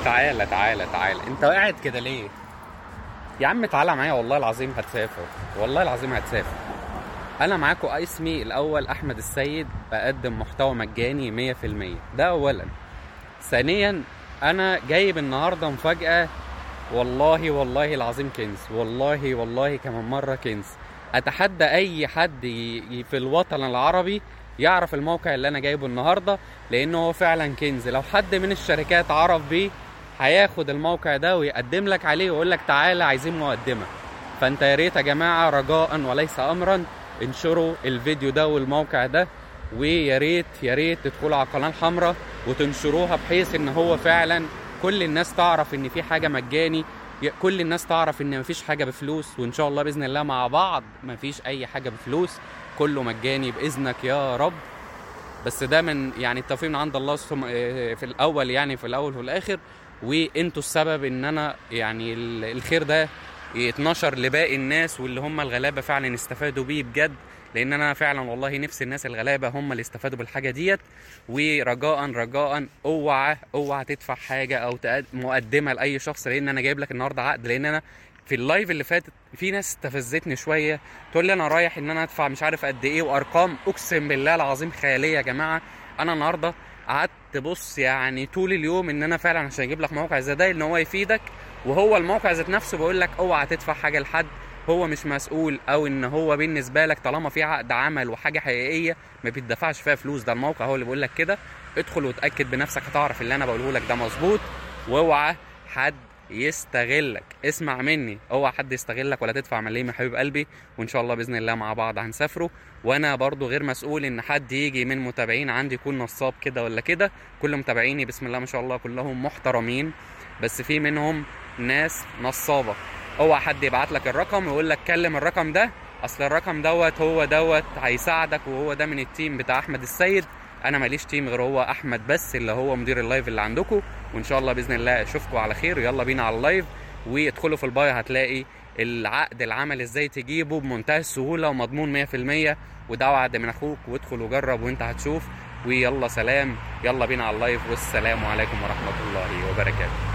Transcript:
تعالى تعالى تعالى انت قاعد كده ليه يا عم تعالى معايا والله العظيم هتسافر والله العظيم هتسافر انا معاكم اسمي الاول احمد السيد بقدم محتوى مجاني 100% ده اولا ثانيا انا جايب النهارده مفاجاه والله والله العظيم كنز والله والله كمان مره كنز اتحدى اي حد ي- ي- في الوطن العربي يعرف الموقع اللي انا جايبه النهارده لانه هو فعلا كنز لو حد من الشركات عرف بيه هياخد الموقع ده ويقدم لك عليه ويقول لك تعالى عايزين مقدمه فانت يا ريت يا جماعه رجاء وليس امرا انشروا الفيديو ده والموقع ده ويا ريت يا ريت تدخلوا على القناه الحمراء وتنشروها بحيث ان هو فعلا كل الناس تعرف ان في حاجه مجاني ي- كل الناس تعرف ان مفيش حاجه بفلوس وان شاء الله باذن الله مع بعض مفيش اي حاجه بفلوس كله مجاني باذنك يا رب بس ده من يعني التوفيق من عند الله ثم آه، في الاول يعني في الاول وفي الاخر وانتوا السبب ان انا يعني ال- الخير ده يتنشر لباقي الناس واللي هم الغلابه فعلا استفادوا بيه بجد لان انا فعلا والله نفسي الناس الغلابه هم اللي استفادوا بالحاجه ديت ورجاء رجاء اوعى اوعى تدفع حاجه او تقد- مقدمه لاي شخص لان انا جايب لك النهارده عقد لان انا في اللايف اللي فاتت في ناس استفزتني شويه تقول لي انا رايح ان انا ادفع مش عارف قد ايه وارقام اقسم بالله العظيم خياليه يا جماعه انا النهارده قعدت بص يعني طول اليوم ان انا فعلا عشان اجيب لك موقع زي ده ان هو يفيدك وهو الموقع ذات نفسه بيقول لك اوعى تدفع حاجه لحد هو مش مسؤول او ان هو بالنسبه لك طالما في عقد عمل وحاجه حقيقيه ما بيدفعش فيها فلوس ده الموقع هو اللي بيقول لك كده ادخل وتاكد بنفسك هتعرف اللي انا بقوله لك ده مظبوط واوعى حد يستغلك اسمع مني اوعى حد يستغلك ولا تدفع مليم يا حبيب قلبي وان شاء الله باذن الله مع بعض هنسافروا وانا برضو غير مسؤول ان حد يجي من متابعين عندي يكون نصاب كده ولا كده كل متابعيني بسم الله ما شاء الله كلهم محترمين بس في منهم ناس نصابه اوعى حد يبعت لك الرقم ويقول لك كلم الرقم ده اصل الرقم دوت هو دوت هيساعدك وهو ده من التيم بتاع احمد السيد انا ماليش تيم غير هو احمد بس اللي هو مدير اللايف اللي عندكم وان شاء الله باذن الله اشوفكم على خير يلا بينا على اللايف وادخلوا في البايو هتلاقي العقد العمل ازاي تجيبه بمنتهى السهوله ومضمون 100% وده وعد من اخوك وادخل وجرب وانت هتشوف ويلا سلام يلا بينا على اللايف والسلام عليكم ورحمه الله وبركاته